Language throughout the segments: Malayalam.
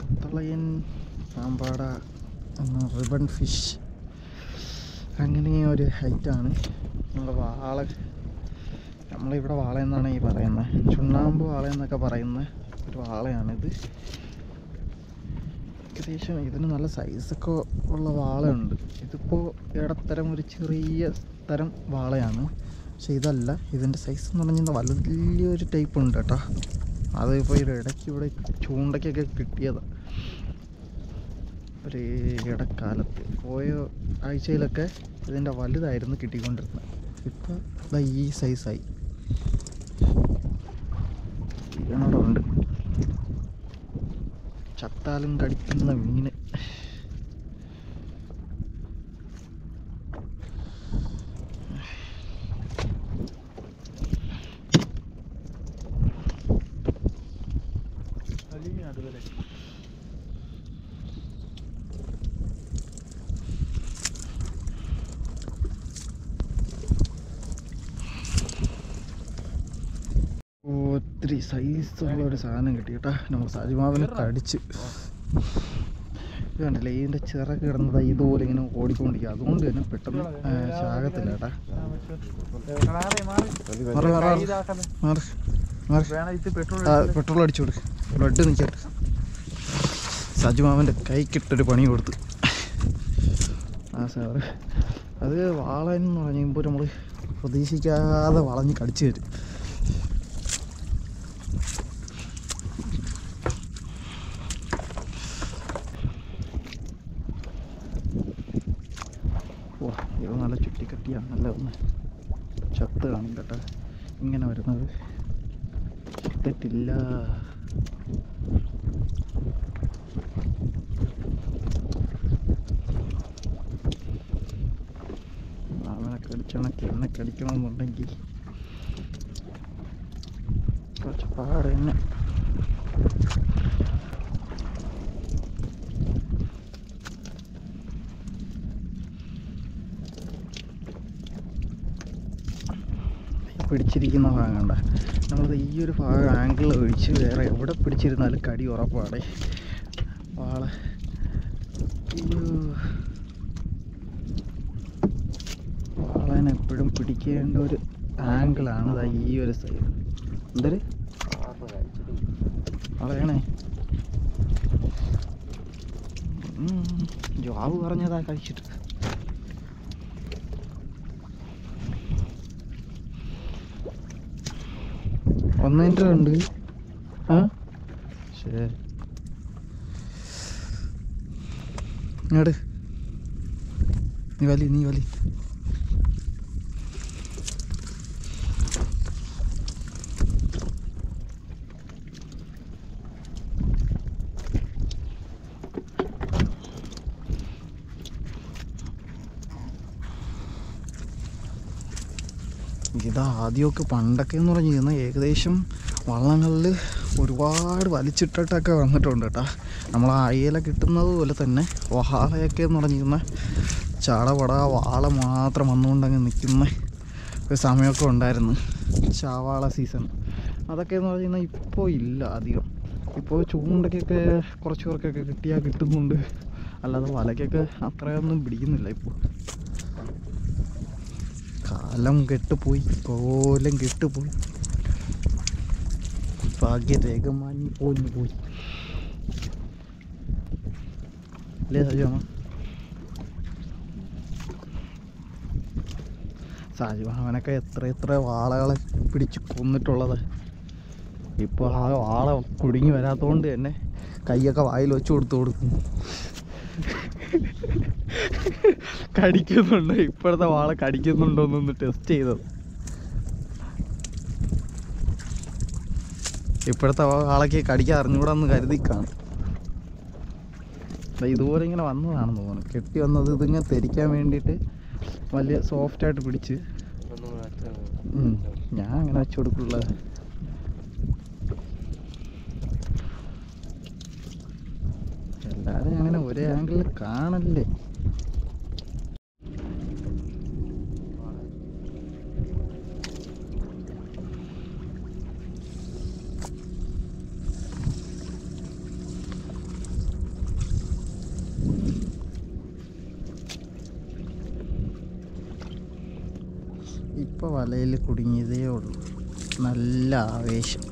തളയൻ പാമ്പാട എന്ന റിബൺ ഫിഷ് അങ്ങനെ ഒരു ഹൈറ്റാണ് നമ്മുടെ വാള നമ്മളിവിടെ വാള എന്നാണ് ഈ പറയുന്നത് ചുണ്ണാമ്പ് വാള എന്നൊക്കെ പറയുന്ന ഒരു വാളയാണിത് ഏകദേശം ഇതിന് നല്ല സൈസൊക്കെ ഉള്ള വാളയുണ്ട് ഇതിപ്പോൾ ഇടത്തരം ഒരു ചെറിയ തരം വാളയാണ് പക്ഷെ ഇതല്ല ഇതിൻ്റെ സൈസ് എന്ന് പറഞ്ഞാൽ വലിയൊരു ടൈപ്പ് ഉണ്ട് കേട്ടോ അത് ഇപ്പോൾ ഒരു ഇടയ്ക്ക് ഇവിടെ ചൂണ്ടയ്ക്കൊക്കെ കിട്ടിയതാണ് ഒരു ഇടക്കാലത്ത് പോയ ആഴ്ചയിലൊക്കെ ഇതിൻ്റെ വലുതായിരുന്നു കിട്ടിക്കൊണ്ടിരുന്നത് ഇപ്പോൾ ഇതാ ഈ സൈസായി കിണറുണ്ട് ചത്താലും കടിക്കുന്ന മീന് ഒത്തിരി സൈസുള്ള ഒരു സാധനം കിട്ടി കേട്ടാ നമുക്ക് സജിമാവിനെ കടിച്ച് ഇത് കണ്ടില്ലേ ഇതിൻ്റെ ചിറക് കിടന്നത് ഇതുപോലെ ഇങ്ങനെ ഓടിക്കൊണ്ടിരിക്കുക അതുകൊണ്ട് തന്നെ പെട്ടെന്ന് ആ, ശാകത്തില്ല കേട്ടാ മാറി മാറി മാറി മാറി മാറി ആ, പെട്രോൾ അടിച്ചു കൊടുക്ക് ബ്ലഡ് നിൽക്കട്ടെ സജുമാവൻ്റെ കൈക്കിട്ടൊരു പണി കൊടുത്ത് ആ സാറ് അത് വാളൻ എന്ന് പറയുമ്പോൾ നമ്മൾ പ്രതീക്ഷിക്കാതെ വളഞ്ഞ് കടിച്ചു തരും ഓ ഇത് നല്ല ചുറ്റിക്കട്ടിയാണല്ലോ ഒന്ന് ചത്ത് കാണും കേട്ടോ ഇങ്ങനെ വരുന്നത് ചത്തിട്ടില്ല അവനെ കടിച്ചണക്ക് എന്നെ കടിക്കണമെന്നുണ്ടെങ്കിൽ കുറച്ച് പാട് തന്നെ പിടിച്ചിരിക്കുന്ന ഭാഗം കണ്ട നമ്മളത് ഈ ഒരു ഭാഗം ആംഗിൾ ഒഴിച്ച് വേറെ എവിടെ പിടിച്ചിരുന്നാലും കടി ഉറപ്പാടേ വാള അയ്യോ. വാളൻ എപ്പോഴും പിടിക്കേണ്ട ഒരു ആംഗിളാണ് ദാ ഈ ഒരു സൈഡ് എന്തൊരു വളയണേ ജോബ് പറഞ്ഞതാ കഴിച്ചിട്ട് ഒന്നിൻ്റെ ഉണ്ട് ആ ശരി ഇങ്ങോട്ട് നീ വലി നീ വലി ഇത് ആദ്യമൊക്കെ പണ്ടൊക്കെ എന്ന് പറഞ്ഞു കഴിഞ്ഞാൽ ഏകദേശം വള്ളങ്ങളിൽ ഒരുപാട് വലിച്ചിട്ടിട്ടൊക്കെ വന്നിട്ടുണ്ട് കേട്ടോ നമ്മൾ അയല കിട്ടുന്നത് പോലെ തന്നെ വാളയൊക്കെ എന്ന് പറഞ്ഞു കഴിഞ്ഞാൽ ചടപട വാള മാത്രം വന്നുകൊണ്ടങ്ങ് നിൽക്കുന്ന ഒരു സമയമൊക്കെ ഉണ്ടായിരുന്നു ചാവാള സീസൺ അതൊക്കെ എന്ന് പറഞ്ഞു കഴിഞ്ഞാൽ ഇപ്പോൾ ഇല്ല അധികം ഇപ്പോൾ ചൂണ്ടയ്ക്കൊക്കെ കുറച്ച് പേർക്കൊക്കെ കിട്ടിയാൽ കിട്ടുന്നുണ്ട് അല്ലാതെ വലയ്ക്കൊക്കെ അത്രയൊന്നും പിടിക്കുന്നില്ല ഇപ്പോൾ കാലം കെട്ടുപോയി കോലം കെട്ടുപോയി ഭാഗ്യരേഖ മാഞ്ഞു പോഞ്ഞു പോയി അല്ലേ സജുമാമ സജുമാമനൊക്കെ എത്ര എത്ര വാളകളെ പിടിച്ച് കൊന്നിട്ടുള്ളത് ഇപ്പോൾ ആ വാള കുടുങ്ങി വരാത്തതുകൊണ്ട് തന്നെ കൈയൊക്കെ വായിൽ വെച്ച് കൊടുത്തു കൊടുക്കും കടിക്കുന്നുണ്ടോ ഇപ്പോഴത്തെ വാള കടിക്കുന്നുണ്ടോ എന്നൊന്ന് ടെസ്റ്റ് ചെയ്തത് ഇപ്പോഴത്തെ വാളയ്ക്ക് കടിക്കാൻ അറിഞ്ഞുകൂടാന്ന് കരുതി കാണും ദാ ഇതുപോലെ ഇങ്ങനെ വന്നതാണെന്ന് തോന്നുന്നു കെട്ടി വന്നത് ഇതിങ്ങനെ തെരിക്കാൻ വേണ്ടിയിട്ട് വലിയ സോഫ്റ്റായിട്ട് പിടിച്ച് ഉം. ഞാൻ അങ്ങനെ വെച്ച് കൊടുക്കുള്ള എല്ലാവരും അങ്ങനെ ഒരേ ആംഗിളിൽ കാണല്ലേ ഇപ്പോൾ വലയിൽ കുടുങ്ങിയതേ ഉള്ളൂ നല്ല ആവേശം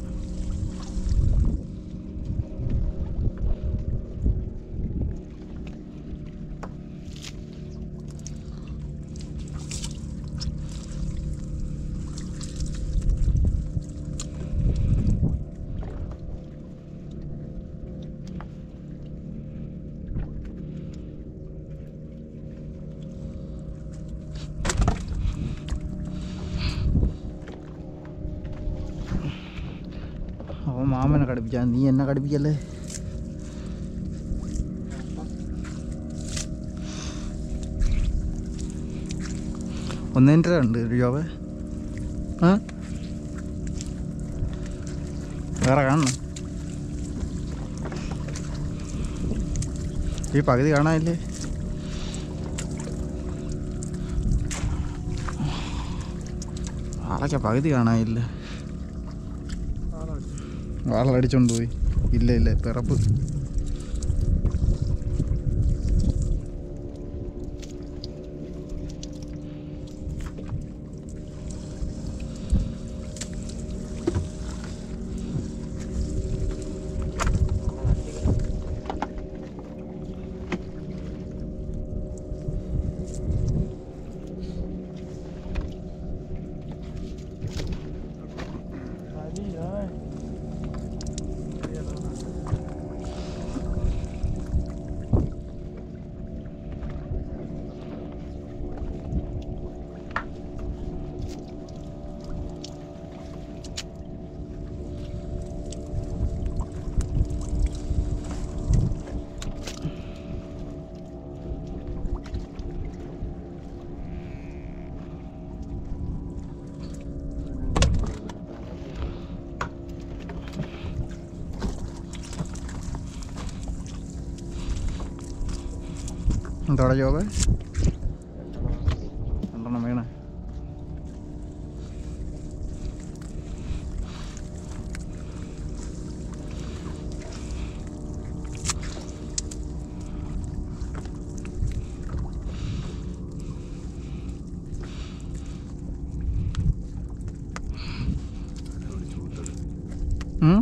അവൻ മാമനെ കടുപ്പിച്ചാ നീ എന്നെ കടുപ്പിക്കല്ലേ ഒന്നിൻ്റെ ഉണ്ട് ജോബ് ആ വേറെ കാണണം ഈ പകുതി കാണാനില്ലേ ആളൊക്കെ പകുതി കാണാനില്ല വാളടിച്ചോണ്ട് പോയി ഇല്ല ഇല്ല പിറപ്പ് എന്തോടെ ജോബ് രണ്ടെണ്ണം വീണേ ഉം?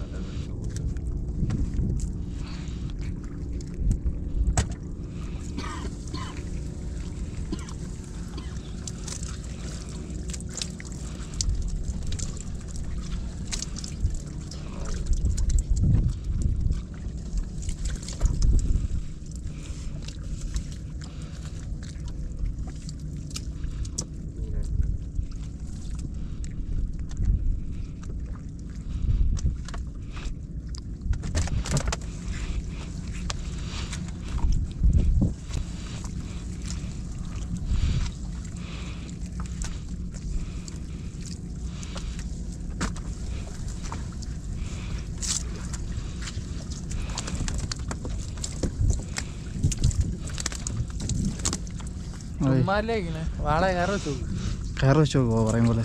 അതെ. ഉമ്മാരിലേക്കിനെ വാള കയറി വെച്ചു കയറ് വെച്ച് നോക്കുമോ പറയും പോലെ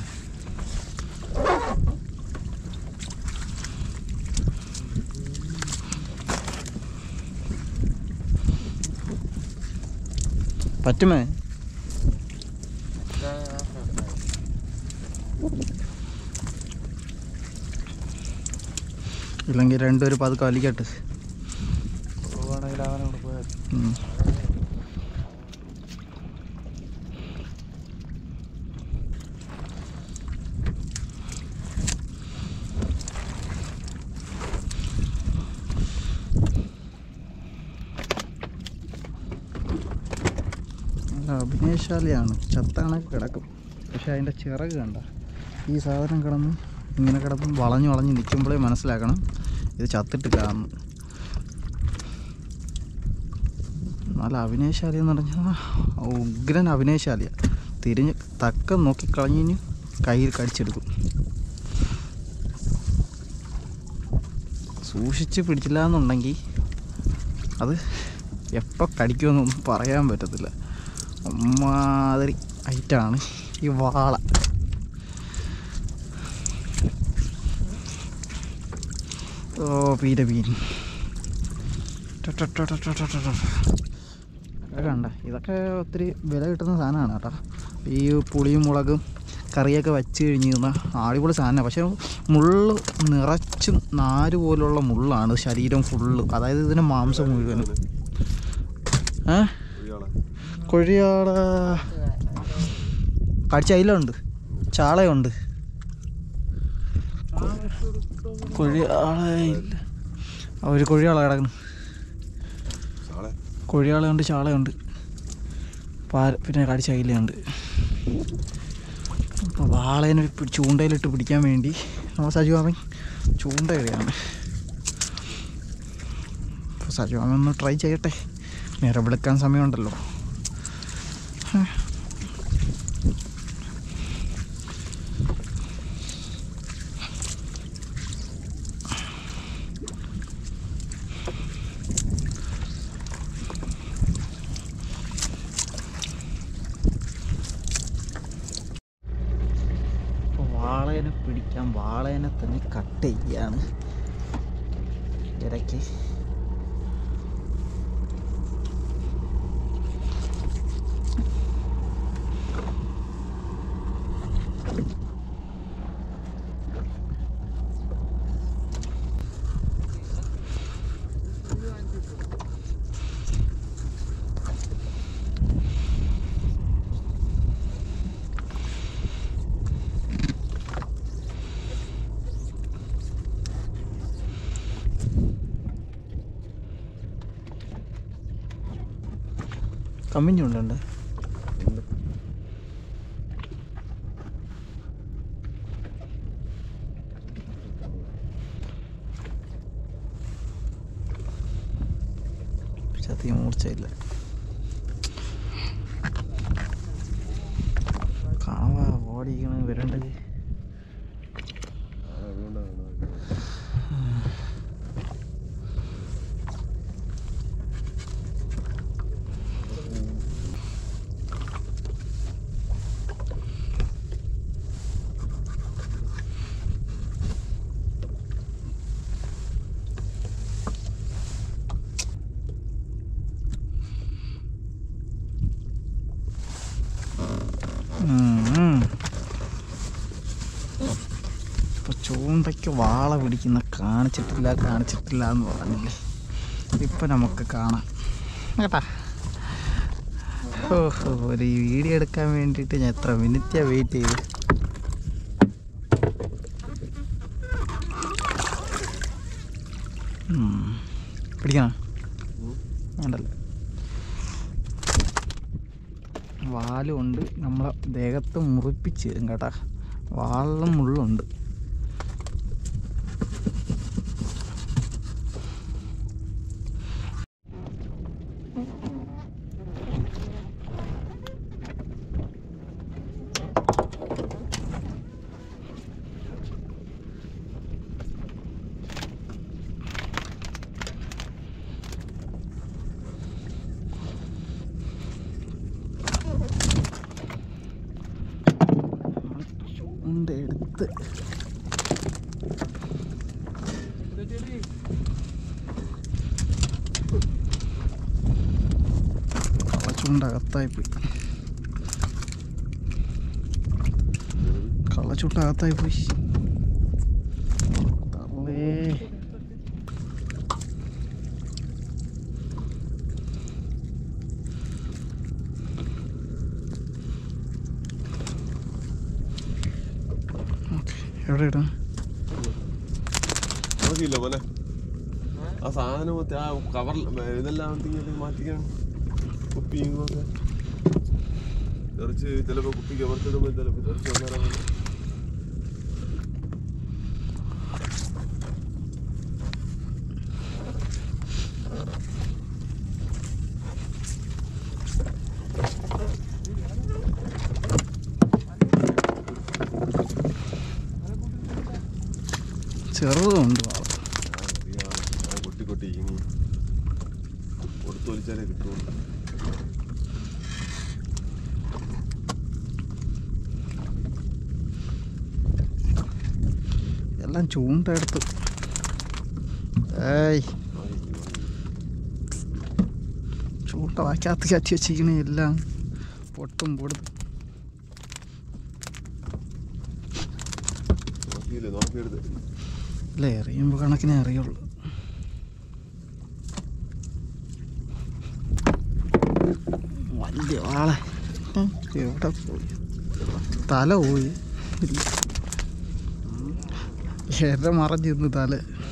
പറ്റുമേ ഇല്ലെങ്കിൽ രണ്ടുപേരും പതുക്കെ വലിക്കട്ടെ പോവാണെങ്കിൽ അവനോട് പോയാൽ ഉം. നല്ല അഭിനയശാലിയാണ് ചത്താണൊക്കെ കിടക്കും പക്ഷെ അതിൻ്റെ ചിറക് കണ്ട ഈ സാധനം കിടന്ന് ഇങ്ങനെ കിടന്ന് വളഞ്ഞു വളഞ്ഞ് നിൽക്കുമ്പോഴേ മനസ്സിലാക്കണം ഇത് ചത്തിട്ട് കാണുന്നു നല്ല അഭിനയശാലി എന്ന് പറഞ്ഞാൽ ഉഗ്രൻ അഭിനയശാലിയാണ് തിരിഞ്ഞ് തക്കം നോക്കി കളഞ്ഞിന് കയ്യിൽ കടിച്ചെടുക്കും സൂക്ഷിച്ച് പിടിച്ചില്ല എന്നുണ്ടെങ്കിൽ അത് എപ്പോൾ കടിക്കുമെന്നൊന്നും പറയാൻ പറ്റത്തില്ല അമ്മാതിരി ഐറ്റാണ് ഈ വാള ഓ പീര പീൻ കണ്ട ഇതൊക്കെ ഒത്തിരി വില കിട്ടുന്ന സാധനമാണ് കേട്ടോ ഈ പുളിയും മുളകും കറിയൊക്കെ വെച്ച് കഴിഞ്ഞ് കഴിഞ്ഞാൽ അടിപൊളി സാധനമാണ് പക്ഷേ മുള്ള് നിറച്ചും നാര് പോലുള്ള മുള്ളാണ് ശരീരം ഫുള്ള് അതായത് ഇതിന് മാംസം മുഴുവനും ഏ കൊഴിയാള കടിച്ച അയിലുണ്ട് ചാളയുണ്ട് കൊഴിയാളയില്ല ഒരു കൊഴിയാള കിടക്കുന്നു കൊഴിയാളയുണ്ട് ചാളയുണ്ട് പാ പിന്നെ കടിച്ച അയിലുണ്ട് അപ്പോൾ വാളേനെ പി- ചൂണ്ടയിലിട്ട് പിടിക്കാൻ വേണ്ടി നമ്മൾ സജീവാമൻ ചൂണ്ട ഇടുകയാണ് അപ്പോൾ സജീവാമൻ ഒന്ന് ട്രൈ ചെയ്യട്ടെ നേരെ വിളിക്കാൻ സമയമുണ്ടല്ലോ അപ്പോൾ വാളേനെ പിടിക്കാൻ വാളേനെ തന്നെ കട്ട് ചെയ്യാണ് ഇടയ്ക്ക് കമ്മിഞ്ഞ് കൊണ്ടുണ്ട് പക്ഷെ അധികം മൂർച്ചയില്ല കാണാ ഓടിക്കണ വരണ്ടത് ഇപ്പൊ ചൂണ്ടയ്ക്ക് വാള പിടിക്കുന്ന കാണിച്ചിട്ടില്ല കാണിച്ചിട്ടില്ല എന്ന് പറഞ്ഞില്ലേ ഇപ്പൊ നമുക്ക് കാണാം കേട്ടാ ഓഹോ ഒരു വീഡിയോ എടുക്കാൻ വേണ്ടിയിട്ട് ഞാൻ എത്ര മിനിറ്റാ വെയിറ്റ് ചെയ്ത് ഉം. പിടിക്കണം വേണ്ടല്ലോ വാലും ഉണ്ട് നമ്മളെ ദേഹത്ത് മുറിപ്പിച്ച് തരും കേട്ടാ വാളിലും മുള്ളുണ്ട് ചൂണ്ട എടുത്ത് കള്ളച്ചൂണ്ട അകത്തായി പോയി കള്ളച്ചൂണ്ട അകത്തായി പോയി തള്ളേ ഓക്കെ എവിടെ ഇടാം നോക്കിയില്ല പോലെ ആ സാധനം മറ്റേ ആ കവർ ഇതെല്ലാം എന്തെങ്കിലും മാറ്റിക്കാൻ കുപ്പിയും ഒക്കെ കുറച്ച് ചിലപ്പോ കുപ്പി കവർത്തിടുമ്പോ ചിലപ്പോ കുറച്ച് അന്നേരം അങ്ങനെ. ചെറുതുണ്ട് വാള ആ, അറിയാം. ആ, കൊട്ടി കൊട്ടി ഇനി കൊടുത്തു വലിച്ചാലേ കിട്ടുള്ളൂ എല്ലാം ചൂണ്ട എടുത്ത് ഏയ് ചൂണ്ട വാക്കകത്ത് കയറ്റി വെച്ചിരിക്കണേ എല്ലാം പൊട്ടും പൊടുത്തും അറിയത്തില്ലേ നോക്കിയെടുത്ത് അല്ല എറിയുമ്പോൾ കണക്കിനെ അറിയുള്ളൂ വലിയ ആളെ ഉം, എവിടെ പോയി തല പോയി ഇല്ല. എര മറഞ്ഞിരുന്നു തല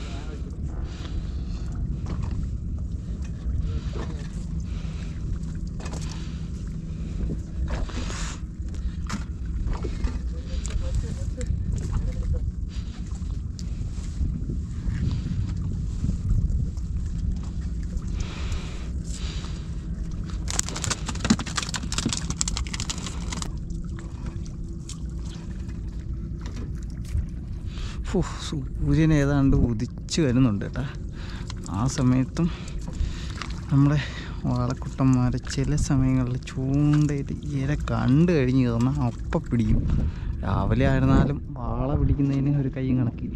ഫു, സൂര്യൻ ഏതാണ്ട് ഉദിച്ച് വരുന്നുണ്ട് കേട്ടാ ആ സമയത്തും നമ്മുടെ വാളക്കുട്ടന്മാരെ ചില സമയങ്ങളിൽ ചൂണ്ടയിട്ട് ഇര കണ്ടു കഴിഞ്ഞ് തന്നാൽ അപ്പം പിടിക്കും രാവിലെ ആയിരുന്നാലും വാള പിടിക്കുന്നതിന് ഒരു കൈയും കണക്കില്ല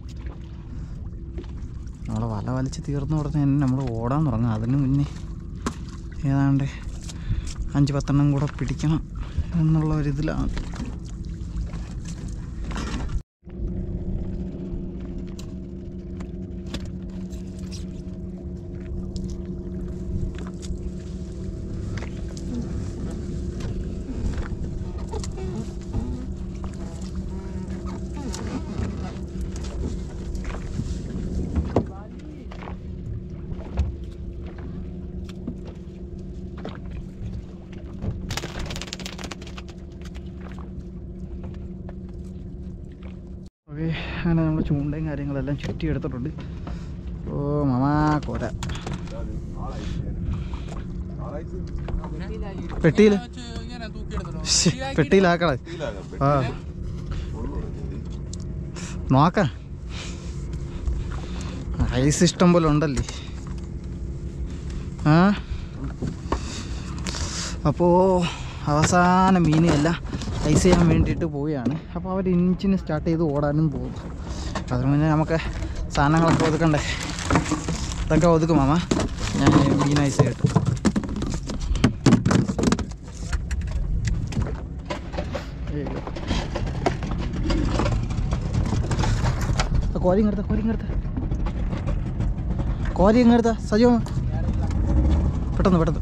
നമ്മളെ വല വലിച്ച് തീർന്ന ഉടനെ തന്നെ നമ്മൾ ഓടാൻ തുടങ്ങും അതിന് മുന്നേ ഏതാണ്ട് അഞ്ച് പത്തെണ്ണം കൂടെ പിടിക്കണം എന്നുള്ള ഒരിതിലാണ് ഓക്കെ അങ്ങനെ നമ്മൾ ചൂണ്ടയും കാര്യങ്ങളെല്ലാം ചുറ്റി എടുത്തിട്ടുണ്ട് ഓ മാമാ കോര പെട്ടിയിൽ ഇങ്ങനെ തൂക്കിയെടുത്തോ പെട്ടിയിലാക്കളെ ആ നോക്കാം ഐസ് ഇഷ്ടം പോലെ ഉണ്ടല്ലേ ആ അപ്പോൾ അവസാന മീനെല്ലാം ഐസ് ചെയ്യാൻ വേണ്ടിയിട്ട് പോവുകയാണ് അപ്പോൾ അവർ ഇഞ്ചിന് സ്റ്റാർട്ട് ചെയ്ത് ഓടാനും പോകും അതിന് മുന്നേ നമുക്ക് സാധനങ്ങളൊക്കെ ഒതുക്കണ്ടേ ഇതൊക്കെ ഒതുക്കും മാമ ഞാൻ മീൻ ഐസ് ചെയ്തിട്ട് കോരി ഇങ്ങടുത്ത കോരി ഇങ്ങടുത്ത കോരി ഇങ്ങടുത്ത സജീവ പെട്ടെന്ന് പെട്ടെന്ന്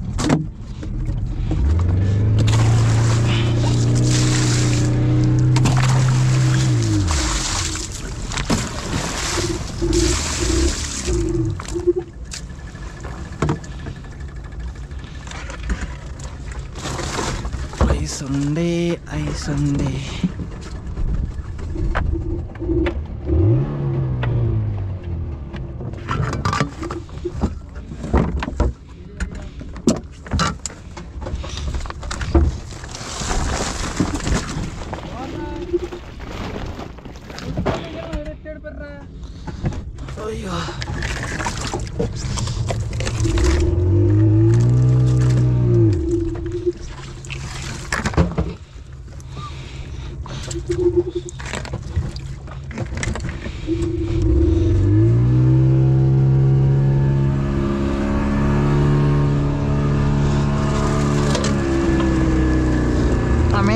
ഐസ് ഉണ്ടേ ഐസ് ഉണ്ടേ അയ്യോ അമ്മേ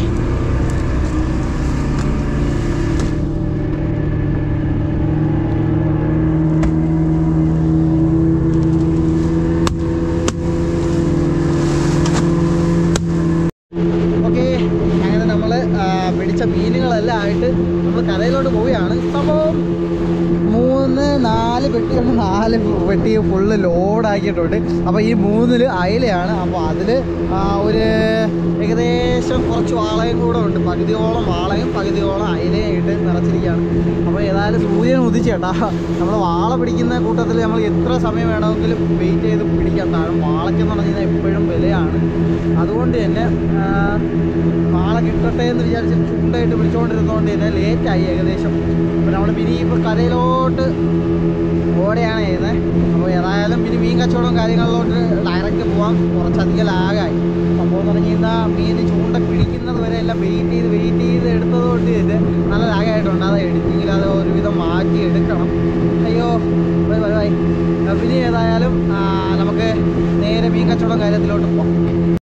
ഓക്കെ അങ്ങനെ നമ്മൾ പിടിച്ച മീനുകളെല്ലാം ആയിട്ട് നമ്മൾ കരയിലോട്ട് പോവുകയാണ് സംഭവം മൂന്ന് നാല് പെട്ടികൾ നാല് പെട്ടി ഫുള്ള് ലോഡാക്കിയിട്ടുണ്ട് അപ്പോൾ ഈ മൂന്നിൽ അയിലയാണ് അപ്പോൾ അതിൽ ഒരു ഏകദേശം കുറച്ച് വാളയും കൂടെ ഉണ്ട് പകുതിയോളം വാളയും പകുതിയോളം അയിലയും ഇട്ട് നിറച്ചിരിക്കുകയാണ് അപ്പോൾ ഏതായാലും സൂര്യൻ ഉദിച്ചേട്ടാ നമ്മൾ വാള പിടിക്കുന്ന കൂട്ടത്തിൽ നമ്മൾ എത്ര സമയം വേണമെങ്കിലും വെയിറ്റ് ചെയ്ത് പിടിക്കാം കാരണം വാളയ്ക്കെന്ന് പറഞ്ഞു കഴിഞ്ഞാൽ എപ്പോഴും വിലയാണ് അതുകൊണ്ട് തന്നെ ആ, വാള കിട്ടട്ടെ എന്ന് വിചാരിച്ച് ചൂണ്ടായിട്ട് പിടിച്ചുകൊണ്ടിരുന്നതുകൊണ്ട് തന്നെ ലേറ്റായി ഏകദേശം അപ്പോൾ നമ്മൾ ഇനി ഇപ്പോൾ കരയിലോട്ട് ഓടെയാണ് ചെയ്യുന്നത് അപ്പോൾ ഏതായാലും ഇനി മീൻ കച്ചവടം കാര്യങ്ങളിലോട്ട് ഡയറക്റ്റ് പോകാൻ കുറച്ചധികം ലാഗായി അപ്പോൾ എന്ന് പറഞ്ഞു കഴിഞ്ഞാൽ മീൻ ചൂണ്ട പിടിക്കുന്നത് വരെ എല്ലാം വെയിറ്റ് ചെയ്ത് വെയിറ്റ് ചെയ്ത് എടുത്തത് കൊണ്ട് ഇത് നല്ല ലാഗായിട്ടുണ്ട് അത് എഡിറ്റിങ്ങിൽ അത് ഒരുവിധം മാറ്റി എടുക്കണം അയ്യോ ബൈ ബൈ ബൈ പിന്നെ ഏതായാലും ആ, നമുക്ക് നേരെ മീൻ കച്ചവടം കാര്യത്തിലോട്ട് പോകാം